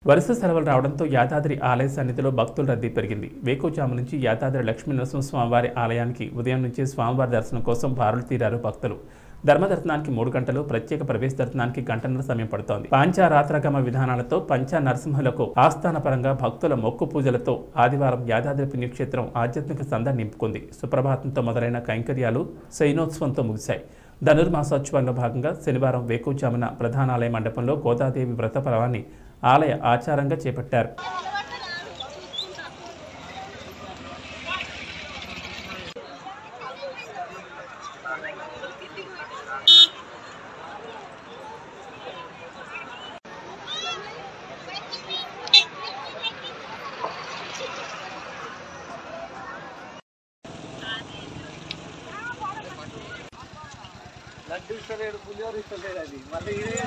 వరుస సెలవులు రావడంతో యాదాద్రి ఆలయ సన్నిధిలో భక్తుల రద్దీ పెరిగింది వేకుజాము నుంచి యాదాద్రి లక్ష్మీ నరసింహస్వామివారి ఆలయానికి ఉదయం నుంచి స్వామివారి దర్శనం కోసం బారులు తీరారు భక్తులు ధర్మదర్శనానికి మూడు గంటలు ప్రత్యేక ప్రవేశ దర్శనానికి గంటన్నర సమయం పడుతోంది పాంచారాత్రగమ విధానాలతో పంచా నరసింహులకు ఆస్థానపరంగా భక్తుల మొక్కు పూజలతో ఆదివారం యాదాద్రి పుణ్యక్షేత్రం ఆధ్యాత్మిక సందడి నింపుకుంది సుప్రభాతంతో మొదలైన కైంకర్యాలు శయనోత్సవంతో ముగిశాయి ధనుర్మాసోత్సవంలో భాగంగా శనివారం వేకుజామున ప్రధానాలయ మండపంలో గోదాదేవి వ్రత పర్వాన్ని ఆలయ ఆచారంగా చేపట్టారు లడ్డు ఇస్తలేడు పులిహోర ఇస్తలేడు అది మళ్ళీ ఇదే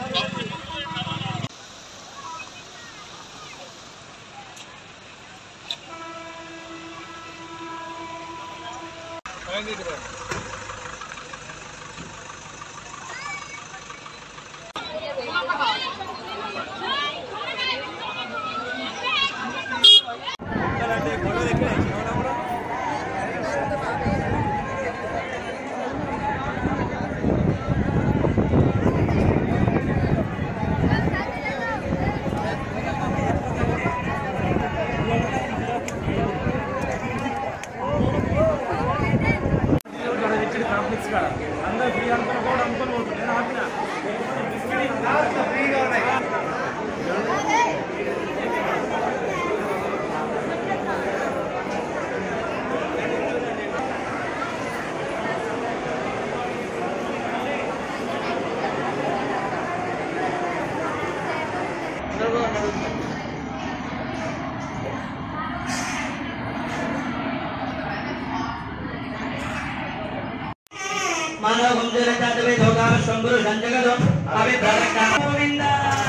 మానవ గుంజర జాతవే ధోకామ శంభురు సంజగదో అవి ప్రదక్షిణ గోవింద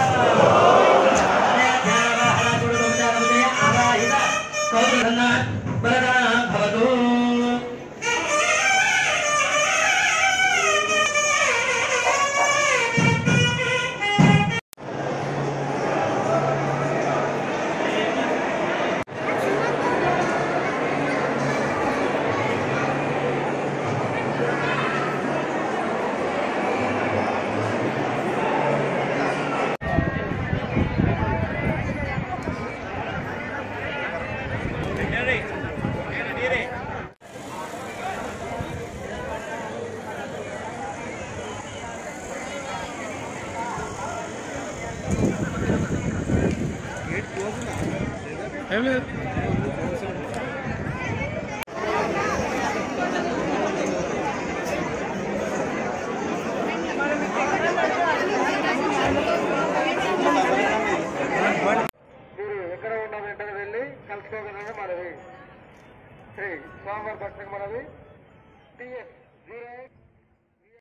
భవతు మీరు ఎక్కడ ఉన్న వెంటనే వెళ్ళి కలుసుకోగలరని మనవి శ్రీ స్వామివారి భక్తులకు మనవి టిఎస్ జీరో ఎయిట్